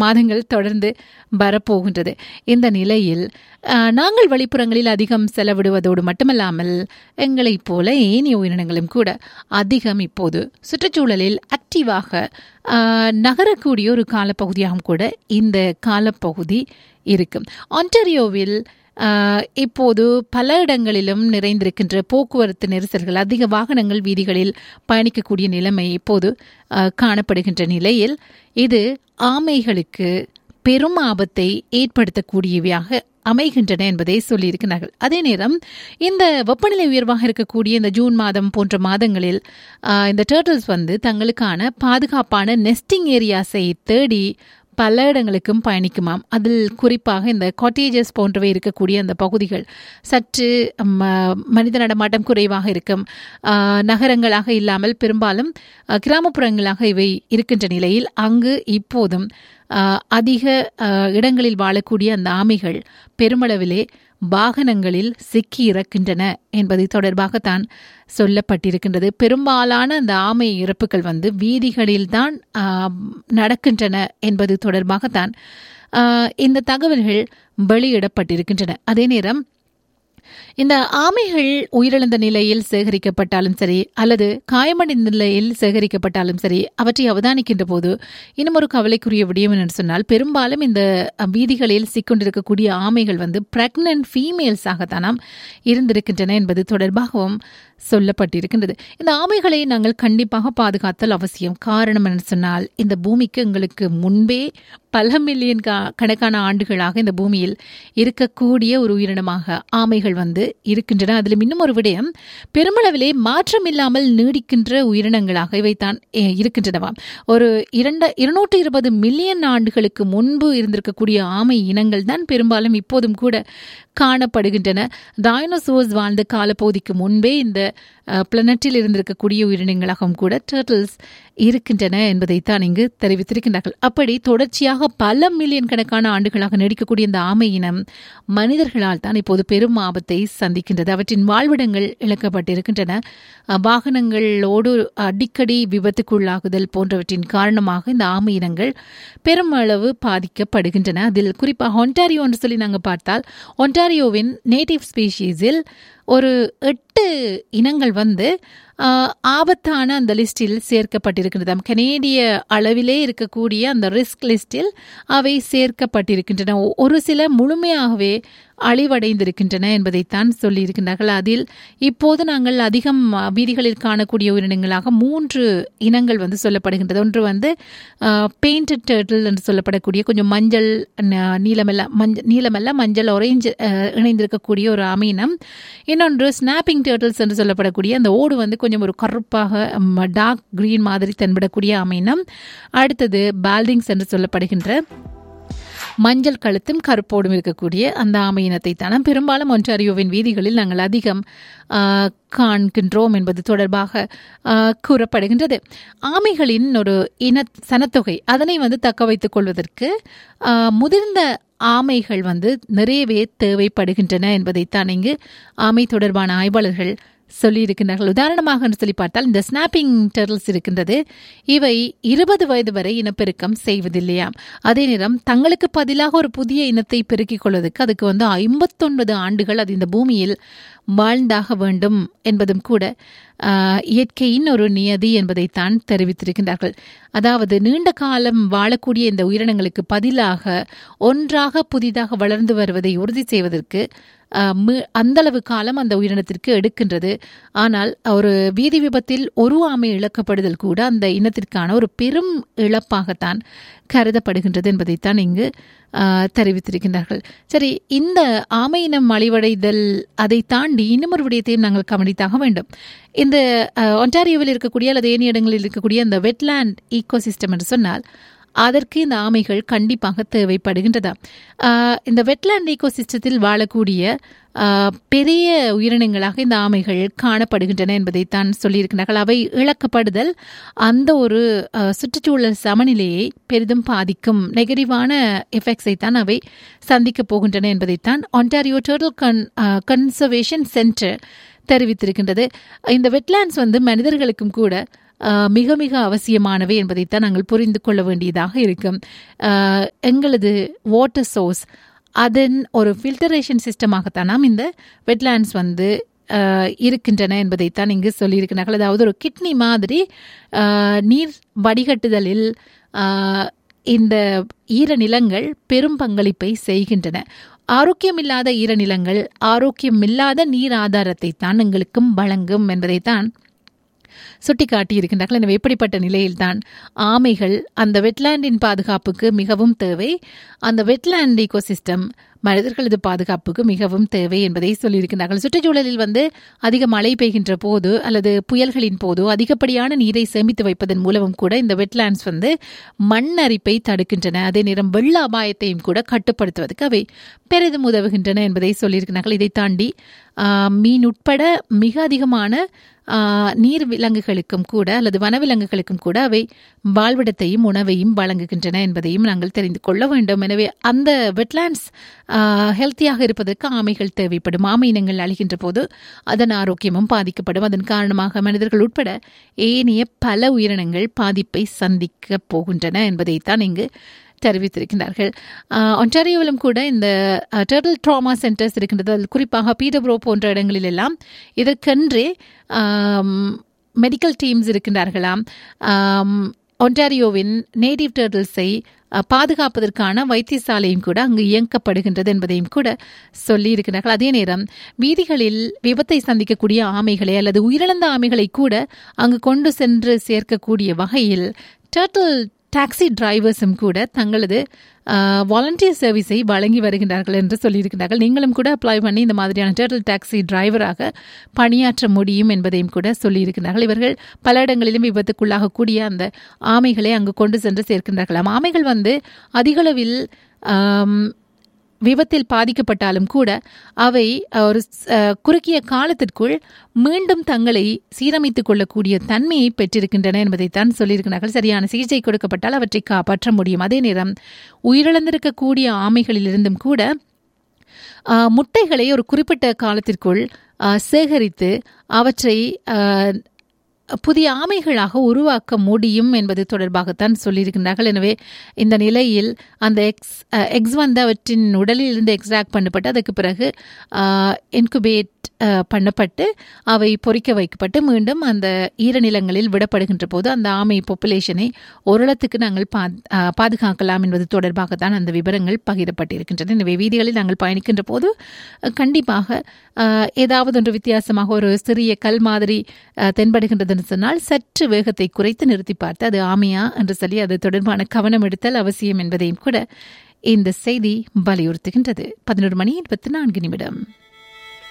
மாதங்கள் தொடர்ந்து வரப்போகின்றது இந்த நிலையில் அஹ், நாங்கள் வெளிப்புறங்களில் அதிகம் செலவிடுவதோடு மட்டுமல்லாமல் எங்களைப் போல ஏனைய உயிரினங்களும் கூட அதிகம் இப்போது சுற்றுச்சூழலில் ஆக்டிவாக அஹ், நகரக்கூடிய ஒரு காலப்பகுதியாகவும் கூட இந்த காலப்பகுதி இருக்கும் ஆன்டரியோவில் ஆஹ், இப்போது பல இடங்களிலும் நிறைந்திருக்கின்ற போக்குவரத்து நெரிசல்கள் அதிக வாகனங்கள் வீதிகளில் பயணிக்கக்கூடிய நிலைமை இப்போது ஆஹ், காணப்படுகின்ற நிலையில் இது ஆமைகளுக்கு பெரும் ஆபத்தை ஏற்படுத்தக்கூடியவையாக அமைகின்றன என்பதை சொல்லியிருக்கிறார்கள் அதே நேரம் இந்த வெப்பநிலை உயர்வாக இருக்கக்கூடிய இந்த ஜூன் மாதம் போன்ற மாதங்களில் ஆஹ், இந்த டேர்ட்டில்ஸ் வந்து தங்களுக்கான பாதுகாப்பான நெஸ்டிங் ஏரியாஸை தேடி பல இடங்களுக்கும் பயணிக்குமாம் அதில் குறிப்பாக இந்த காட்டேஜஸ் போன்றவை இருக்கக்கூடிய அந்த பகுதிகள் சற்று ம- மனித நடமாட்டம் குறைவாக இருக்கும் ஆஹ், நகரங்களாக இல்லாமல் பெரும்பாலும் ஆஹ், கிராமப்புறங்களாக இவை இருக்கின்ற நிலையில் அங்கு இப்போதும் ஆஹ், அதிக ஆஹ், இடங்களில் வாழக்கூடிய அந்த ஆமைகள் பெருமளவிலே வாகனங்களில் சிக்கி இறக்கின்றன என்பது தொடர்பாகத்தான் சொல்லப்பட்டிருக்கின்றது பெரும்பாலான அந்த ஆமை இறப்புகள் வந்து வீதிகளில்தான் ஆஹ், நடக்கின்றன என்பது தொடர்பாகத்தான் ஆஹ், இந்த தகவல்கள் வெளியிடப்பட்டிருக்கின்றன அதே நேரம் இந்த ஆமைகள் உயிரிழந்த நிலையில் சேகரிக்கப்பட்டாலும் சரி அல்லது காயமடைந்த நிலையில் சேகரிக்கப்பட்டாலும் சரி அவற்றை அவதானிக்கின்ற போது இன்னும் ஒரு கவலைக்குரிய விடயம் என்னன்னு சொன்னால் பெரும்பாலும் இந்த வீதிகளில் சிக்கொண்டிருக்கக்கூடிய ஆமைகள் வந்து பிரெக்னன்ட் ஃபீமேல்ஸாகத்தானாம் இருந்திருக்கின்றன என்பது தொடர்பாகவும் சொல்லப்பட்டிருக்கின்றது இந்த ஆமைகளை நாங்கள் கண்டிப்பாக பாதுகாத்தல் அவசியம் காரணம் என்ன சொன்னால் இந்த பூமிக்கு எங்களுக்கு முன்பே பல மில்லியன் கா- கணக்கான ஆண்டுகளாக இந்த பூமியில் இருக்கக்கூடிய ஒரு உயிரினமாக ஆமைகள் வந்து இருக்கின்றன அதிலும் இன்னும் ஒரு விடயம் பெருமளவிலே மாற்றமில்லாமல் நீடிக்கின்ற உயிரினங்களாக இவைத்தான் அஹ், இருக்கின்றனவாம் ஒரு இரண்டு இருநூற்றி இருபது மில்லியன் ஆண்டுகளுக்கு முன்பு இருந்திருக்கக்கூடிய ஆமை இனங்கள் தான் பெரும்பாலும் இப்போதும் கூட காணப்படுகின்றன டைனோசோர்ஸ் வாழ்ந்த காலப்பகுதிக்கு முன்பே இந்த பிளனட்டில் இருந்திருக்கக்கூடிய உயிரினங்களாகவும் கூட டர்ட்டில்ஸ் இருக்கின்றன என்பதைத்தான் இங்கு தெரிவித்திருக்கின்றார்கள் அப்படி தொடர்ச்சியாக பல மில்லியன் கணக்கான ஆண்டுகளாக நீடிக்கக்கூடிய இந்த ஆமை இனம் மனிதர்களால் தான் இப்போது பெரும் ஆபத்தை சந்திக்கின்றது அவற்றின் வாழ்விடங்கள் இழக்கப்பட்டிருக்கின்றன அஹ், வாகனங்களோடு அடிக்கடி விபத்துக்குள்ளாகுதல் போன்றவற்றின் காரணமாக இந்த ஆமை இனங்கள் பெருமளவு பாதிக்கப்படுகின்றன அதில் குறிப்பாக ஒன்டாரியோ என்று சொல்லி நாங்கள் பார்த்தால் ஒன்டாரியோவின் நேட்டிவ் ஸ்பீஷீஸில் ஒரு எட்டு இனங்கள் வந்து ஆஹ், ஆபத்தான அந்த லிஸ்டில் சேர்க்கப்பட்டிருக்கின்றதாம் கனேடிய அளவிலே இருக்கக்கூடிய அந்த ரிஸ்க் லிஸ்டில் அவை சேர்க்கப்பட்டிருக்கின்றன ஒ- ஒரு சில முழுமையாகவே அழிவடைந்திருக்கின்றன என்பதைத்தான் சொல்லியிருக்கின்றார்கள் அதில் இப்போது நாங்கள் அதிகம் அஹ், வீதிகளில் காணக்கூடிய உயிரினங்களாக மூன்று இனங்கள் வந்து சொல்லப்படுகின்றது ஒன்று வந்து பெயிண்டட் டேர்ட்டில் என்று சொல்லப்படக்கூடிய கொஞ்சம் மஞ்சள் ந- நீலமெல்லாம் மஞ்சள் நீலமெல்லாம் மஞ்சள் ஒரேஞ்சு இணைந்திருக்கக்கூடிய ஒரு அமீனம் இன்னொன்று ஸ்னாப்பிங் டேர்ட்டில்ஸ் என்று சொல்லப்படக்கூடிய அந்த ஓடு வந்து கொஞ்சம் ஒரு கருப்பாக டார்க் கிரீன் மாதிரி தென்படக்கூடிய அமீனம் அடுத்தது பால்டிங்ஸ் என்று சொல்லப்படுகின்ற மஞ்சள் கழுத்தும் கருப்போடும் இருக்கக்கூடிய அந்த ஆமை இனத்தை தானம் பெரும்பாலும் ஒன்றாரியோவின் வீதிகளில் நாங்கள் அதிகம் ஆ, காண்கின்றோம் என்பது தொடர்பாக ஆ, கூறப்படுகின்றது ஆமைகளின் ஒரு இன சனத்தொகை அதனை வந்து தக்க வைத்துக் கொள்வதற்கு ஆ, முதிர்ந்த ஆமைகள் வந்து நிறையவே தேவைப்படுகின்றன என்பதைத்தான் இங்கு ஆமை தொடர்பான ஆய்வாளர்கள் சொல்லியிருக்கின்றார்கள் உதாரணமாக என்று சொல்லி பார்த்தால் இந்த ஸ்னாப்பிங் டெர்ல்ஸ் இருக்கின்றது இவை இருபது வயது வரை இனப்பெருக்கம் செய்வதில்லையாம் அதே நேரம் தங்களுக்கு பதிலாக ஒரு புதிய இனத்தை பெருக்கிக் கொள்வதற்கு அதுக்கு வந்து ஐம்பத்தொன்பது ஆண்டுகள் அது இந்த பூமியில் வாழ்ந்தாக வேண்டும் என்பதும் கூட ஆஹ், இயற்கையின் ஒரு நியதி என்பதைத்தான் தெரிவித்திருக்கின்றார்கள் அதாவது நீண்ட காலம் வாழக்கூடிய இந்த உயிரினங்களுக்கு பதிலாக ஒன்றாக புதிதாக வளர்ந்து வருவதை உறுதி செய்வதற்கு ஆஹ், மி- அந்த அளவு காலம் அந்த உயிரினத்திற்கு எடுக்கின்றது ஆனால் ஒரு வீதி விபத்தில் ஒரு ஆமை இழக்கப்படுதல் கூட அந்த இனத்திற்கான ஒரு பெரும் இழப்பாகத்தான் கருதப்படுகின்றது என்பதைத்தான் இங்கு ஆஹ், தெரிவித்திருக்கின்றார்கள் சரி இந்த ஆமை இனம் அழிவடைதல் அதை தாண்டி இன்னும் ஒரு விடயத்தையும் நாங்கள் கவனித்தாக வேண்டும் இந்த ஆஹ், ஒன்டாரியோவில் இருக்கக்கூடிய அல்லது ஏனைய இடங்களில் இருக்கக்கூடிய அந்த வெட்லேண்ட் ஈகோசிஸ்டம் என்று சொன்னால் அதற்கு இந்த ஆமைகள் கண்டிப்பாக தேவைப்படுகின்றதா ஆஹ், இந்த வெட்லேண்ட் ஈகோசிஸ்டத்தில் வாழக்கூடிய ஆஹ், பெரிய உயிரினங்களாக இந்த ஆமைகள் காணப்படுகின்றன என்பதைத்தான் சொல்லியிருக்கிறார்கள் அவை இழக்கப்படுதல் அந்த ஒரு ஆஹ், சுற்றுச்சூழல் சமநிலையை பெரிதும் பாதிக்கும் நெகட்டிவான எஃபெக்ட்ஸை தான் அவை சந்திக்க போகின்றன என்பதைத்தான் Ontario total con conservation center தெரிவித்திருக்கின்றது இந்த வெட்லேண்ட்ஸ் வந்து மனிதர்களுக்கும் கூட ஆஹ், மிக மிக அவசியமானவை என்பதைத்தான் நாங்கள் புரிந்து கொள்ள வேண்டியதாக இருக்கும் ஆஹ், எங்களது வாட்டர் சோர்ஸ் அதன் ஒரு ஃபில்டரேஷன் சிஸ்டமாகத்தான் நாம் இந்த வெட்லேண்ட்ஸ் வந்து ஆஹ், இருக்கின்றன என்பதைத்தான் இங்கு சொல்லியிருக்கிறார்கள் அதாவது ஒரு கிட்னி மாதிரி ஆஹ், நீர் வடிகட்டுதலில் ஆஹ், இந்த ஈரநிலங்கள் பெரும் பங்களிப்பை செய்கின்றன ஆரோக்கியமில்லாத ஈரநிலங்கள் ஆரோக்கியமில்லாத நீர் ஆதாரத்தை தான் எங்களுக்கும் வழங்கும் என்பதைத்தான் சுட்டிக்காட்டி இருக்கின்றார்கள் எனவே இப்படிப்பட்ட நிலையில்தான் ஆமைகள் அந்த வெட்லேண்டின் பாதுகாப்புக்கு மிகவும் தேவை அந்த வெட்லேண்ட் ஈகோசிஸ்டம் மனிதர்களது பாதுகாப்புக்கு மிகவும் தேவை என்பதை சொல்லியிருக்கிறார்கள் சுற்றுச்சூழலில் வந்து அதிக மழை பெய்கின்ற போது அல்லது புயல்களின் போதோ அதிகப்படியான நீரை சேமித்து வைப்பதன் மூலமும் கூட இந்த வெட்லேண்ட்ஸ் வந்து மண் அரிப்பை தடுக்கின்றன அதே நேரம் வெள்ள அபாயத்தையும் கூட கட்டுப்படுத்துவதற்கு அவை பெரிதும் உதவுகின்றன என்பதை சொல்லியிருக்கிறார்கள் இதை தாண்டி ஆஹ், மீன் உட்பட மிக அதிகமான ஆஹ், நீர் விலங்குகளுக்கும் கூட அல்லது வனவிலங்குகளுக்கும் கூட அவை வாழ்விடத்தையும் உணவையும் வழங்குகின்றன என்பதையும் நாங்கள் தெரிந்து கொள்ள வேண்டும் எனவே அந்த வெட்லேண்ட்ஸ் ஹெல்த்தியாக இருப்பதற்கு ஆமைகள் தேவைப்படும் ஆமை இனங்கள் அழிகின்ற போது அதன் ஆரோக்கியமும் பாதிக்கப்படும் அதன் காரணமாக மனிதர்கள் உட்பட ஏனைய பல உயிரினங்கள் பாதிப்பை சந்திக்க போகின்றன என்பதைத்தான் இங்கு தெரிவித்திருக்கிறார்கள் ஆஹ், ஒன்டாரியோவிலும் கூட இந்த டர்டில் ட்ராமா சென்டர்ஸ் இருக்கின்றது அதில் குறிப்பாக பீடப்ரோ போன்ற இடங்களில் எல்லாம் இதற்கென்றே மெடிக்கல் டீம்ஸ் இருக்கின்றார்களாம் ஆம், ஒன்டாரியோவின் நேட்டிவ் டர்டில்ஸை அஹ், பாதுகாப்பதற்கான வைத்தியசாலையும் கூட அங்கு இயங்கப்படுகின்றது என்பதையும் கூட சொல்லியிருக்கிறார்கள் அதே நேரம் வீதிகளில் விபத்தை சந்திக்கக்கூடிய ஆமைகளை அல்லது உயிரிழந்த ஆமைகளை கூட அங்கு கொண்டு சென்று சேர்க்கக்கூடிய வகையில் டர்ட்டில் டாக்ஸி டிரைவர்ஸும் கூட தங்களது வாலண்டியர் சர்வீஸை வழங்கி வருகின்றார்கள் என்று சொல்லியிருக்கிறார்கள் நீங்களும் கூட அப்ளை பண்ணி இந்த மாதிரியான டேர்ட்டில் டாக்ஸி டிரைவராக பணியாற்ற முடியும் என்பதையும் கூட சொல்லியிருக்கிறார்கள் இவர்கள் பல இடங்களிலும் விபத்துக்குள்ளாகக்கூடிய அந்த ஆமைகளை அங்கு கொண்டு சென்று சேர்க்கின்றார்களாம் ஆமைகள் வந்து அதிகளவில் ஆம், விபத்தில் பாதிக்கப்பட்டாலும் கூட அவை ஒரு அஹ், குறுகிய காலத்திற்குள் மீண்டும் தங்களை சீரமைத்துக் கொள்ளக்கூடிய தன்மையை பெற்றிருக்கின்றன என்பதைத்தான் சொல்லியிருக்கிறார்கள் சரியான சிகிச்சை கொடுக்கப்பட்டால் அவற்றை காப்பாற்ற முடியும் அதே நேரம் உயிரிழந்திருக்கக்கூடிய ஆமைகளிலிருந்தும் கூட ஆஹ், முட்டைகளை ஒரு குறிப்பிட்ட காலத்திற்குள் ஆஹ், சேகரித்து அவற்றை ஆஹ், புதிய ஆமைகளாக உருவாக்க முடியும் என்பது தொடர்பாகத்தான் சொல்லியிருக்கின்றார்கள் எனவே இந்த நிலையில் அந்த எக்ஸ் எக்ஸ் வந்து அவற்றின் உடலில் இருந்து எக்ஸ்ட்ராக்ட் பண்ணப்பட்டு அதுக்கு பிறகு இன்குபேட் பண்ணப்பட்டு அவை பொறிக்க வைக்கப்பட்டு மீண்டும் அந்த ஈரநிலங்களில் விடப்படுகின்ற போது அந்த ஆமை பாப்புலேஷனை ஓரளத்துக்கு நாங்கள் பா ஆஹ், பாதுகாக்கலாம் என்பது தொடர்பாகத்தான் அந்த விவரங்கள் பகிரப்பட்டிருக்கின்றன எனவே வீதிகளில் நாங்கள் பயணிக்கின்ற போது அஹ், கண்டிப்பாக ஆஹ், ஏதாவது ஒன்று வித்தியாசமாக ஒரு சிறிய கல் மாதிரி ஆஹ், தென்படுகின்றதுன்னு சொன்னால் சற்று வேகத்தை குறைத்து நிறுத்தி பார்த்து அது ஆமையா என்று சொல்லி அது தொடர்பான கவனம் எடுத்தல் அவசியம் என்பதையும் கூட இந்த செய்தி வலியுறுத்துகின்றது பதினோரு மணி இருபத்தி நான்கு நிமிடம்